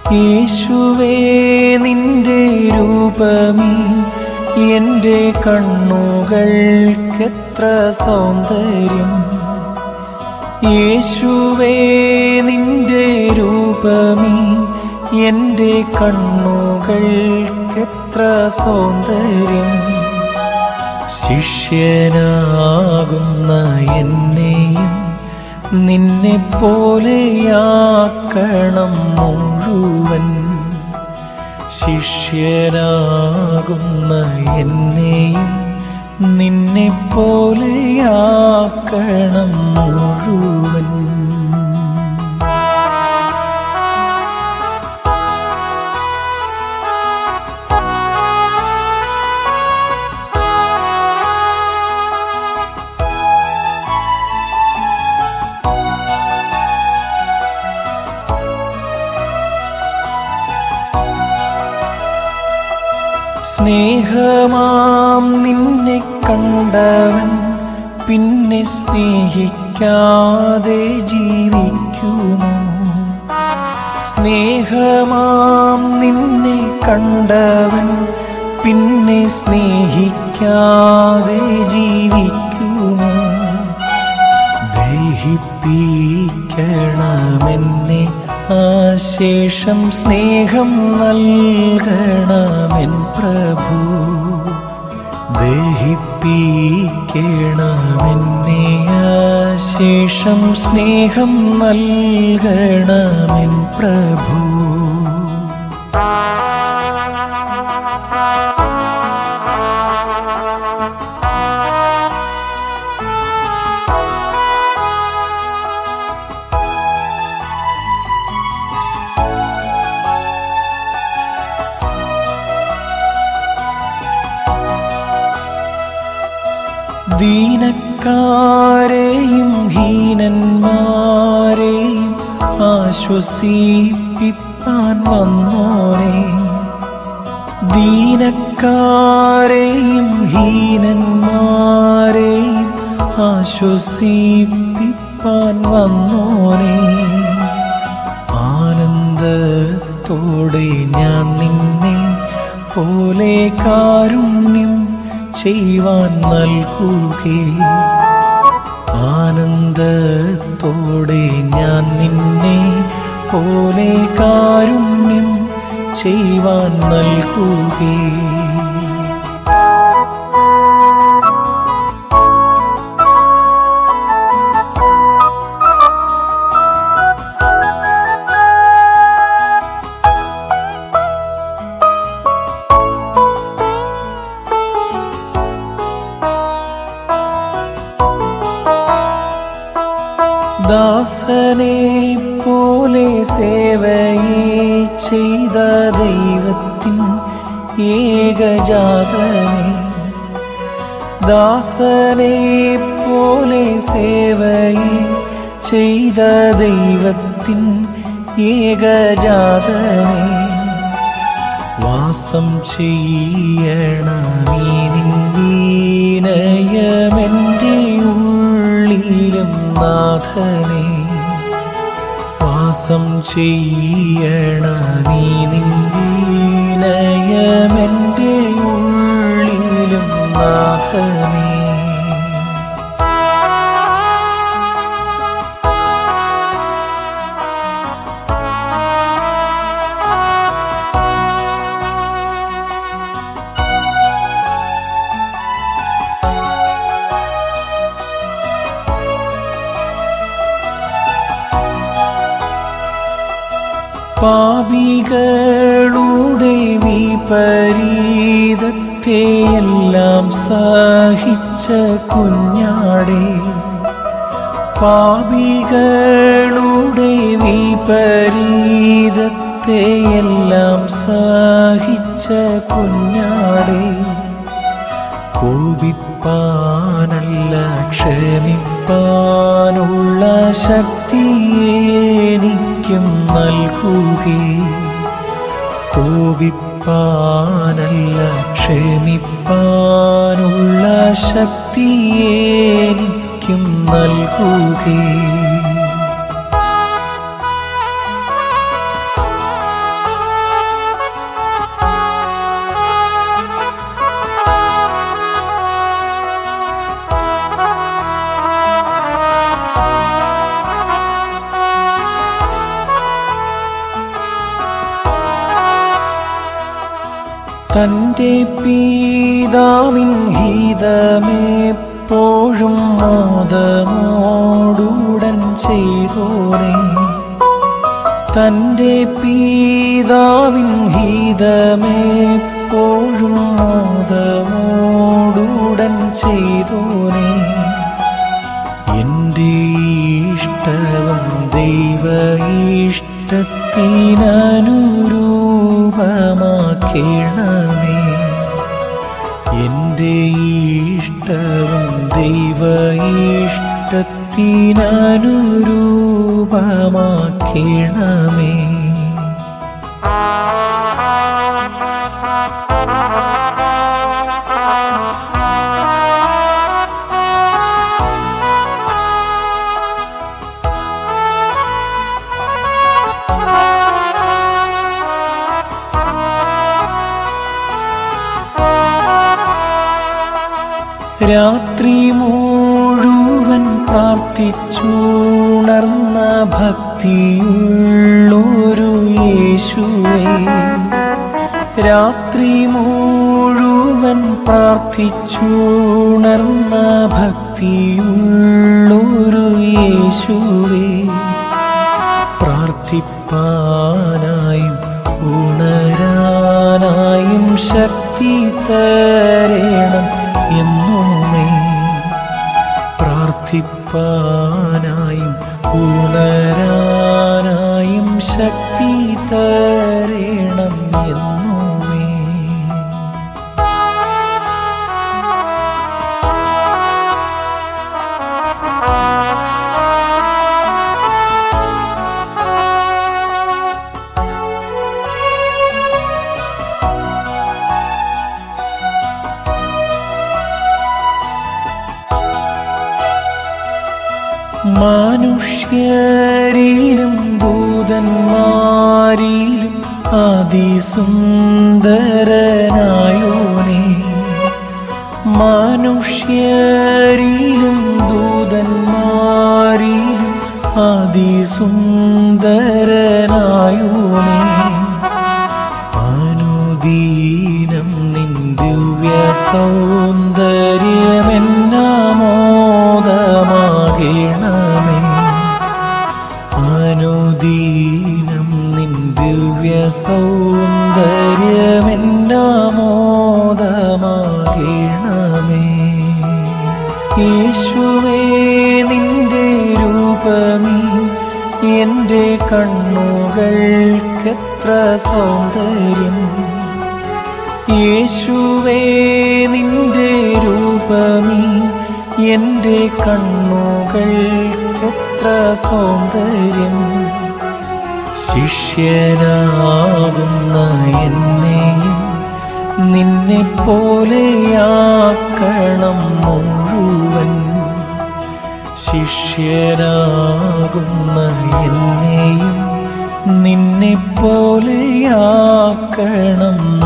യേശുവേ നിന്റെ രൂപമീ എൻ്റെ കണ്ണുകൾക്കെത്ര സൗന്ദര്യം യേശുവേ നിന്റെ രൂപമീ എൻ്റെ കണ്ണുകൾക്കെത്ര സൗന്ദര്യം ശിഷ്യനാകുന്ന എന്നെയും നിന്നെ പോലെയാക്കണം മുഴുവൻ ശിഷ്യനാകുന്ന എന്നെയും നിന്നെ പോലെയാക്കണം മുഴുവൻ സ്നേഹമാം നിന്നെ കണ്ടവൻ പിന്നെ സ്നേഹിക്കാതെ ജീവിക്കുമോ സ്നേഹമാം നിന്നെ കണ്ടവൻ പിന്നെ സ്നേഹിക്കാതെ ജീവിക്കുമോ ദഹിപ്പിക്കണമെന്നെ ആശേഷം സ്നേഹം നൽകണമെൻ പ്രഭു ദഹിപ്പിക്കണമെന്നെ ആശേഷം സ്നേഹം നൽകണമെൻ പ്രഭു ദീനക്കാരെയും ഹീനന്മാരെയും ആശ്വസിപ്പിപ്പാൻ വന്നോനെ ദീനക്കാരെയും ഹീനന്മാരെയും ആശ്വസിപ്പിപ്പാൻ വന്നോനെ ആനന്ദത്തോടെ ഞാൻ നിന്നെ പോലെ കാരുണ്യം ചെയ്യുവാൻ നൽകുകേ ആനന്ദത്തോടെ ഞാൻ നിന്നെ പോലെ കാരുണ്യം ചെയ്യുവാൻ നൽകുകേ ദാസനെ പോലെ സേവയെ ചെയ്ത ദൈവത്തിൻ ഏകജാതനെ ദാസനെ പോലെ സേവയെ ചെയ്ത ദൈവത്തിൻ ഏകജാതനെ വാസം ചെയ്യണമീനിന്നീനയമെൻ്റെ ഉള്ളിലും നാഥനെ വാസം ചെയ്യണമീനിന്നീനയമെൻ്റെ ഉള്ളിലും നാഥനെ പാപികളുടെ വിപരീതത്തെയെല്ലാം സഹിച്ച കുഞ്ഞാടെ പാപികളുടെ വിപരീതത്തെയെല്ലാം സഹിച്ച കുഞ്ഞാടെ കോപിപ്പാനല്ല ക്ഷമിപ്പാനുള്ള ശക്തി എനിക്കും നൽകുകേ കോപിപ്പാനല്ല ക്ഷമിപ്പാനുള്ള ശക്തി എനിക്കും നൽകുകേ തൻ്റെ പീതാവിൻ ഹിതമെപ്പോഴും മോദമോടുടൻ ചെയ്തോനെ തൻ്റെ പീതാവിൻ ഹിതമെപ്പോഴും മോദമോടുടൻ ചെയ്തോനെ എൻ്റെ ഇഷ്ടവും ദൈവ ഇഷ്ടത്തിനനുരൂപമാക്കണമേ എൻ്റെ ഇഷ്ടവും ദൈവ ഇഷ്ടത്തിനനുരൂപമാക്കണമേ രാത്രി മുഴുവൻ പ്രാർത്ഥിച്ചുണർന്ന ഭക്തിയുള്ളൊരു യേശുവേ രാത്രി മുഴുവൻ പ്രാർത്ഥിച്ചുണർന്ന ഭക്തിയുള്ളൊരു യേശുവേ പ്രാർത്ഥിപ്പാനായും ഉണരാനായും ശക്തി തരേണം എന്നുമേ പ്രാർത്ഥിപ്പാനായും ഉണരാനായും ശക്തി തരേണം എന്നുമേ മനുഷ്യരിലും ദൂതന്മാരിലും അതിസുന്ദരനായോനെ മനുഷ്യരിലും ദൂതന്മാരിലും അതിസുന്ദരനായോനെ അനുദീനം നിൻ ദിവ്യ സൗന്ദര്യമെന്നാമോദമാകണമേ അനുദീനം നിൻ ദിവ്യ സൗന്ദര്യമെന്നാമോദമാകണമേ യേശുവേ നിന്റെ രൂപമീ എൻ്റെ കണ്ണുകൾക്കെത്ര സൗന്ദര്യം യേശുവേ നിന്റെ രൂപമീ എൻ്റെ കണ്ണുകൾക്കെത്ര സൗന്ദര്യം ശിഷ്യനാകുന്ന എന്നെയും നിന്നെ പോലെയാക്കണം മുഴുവൻ ശിഷ്യനാകുന്ന എന്നെയും നിന്നെ പോലെയാക്കണം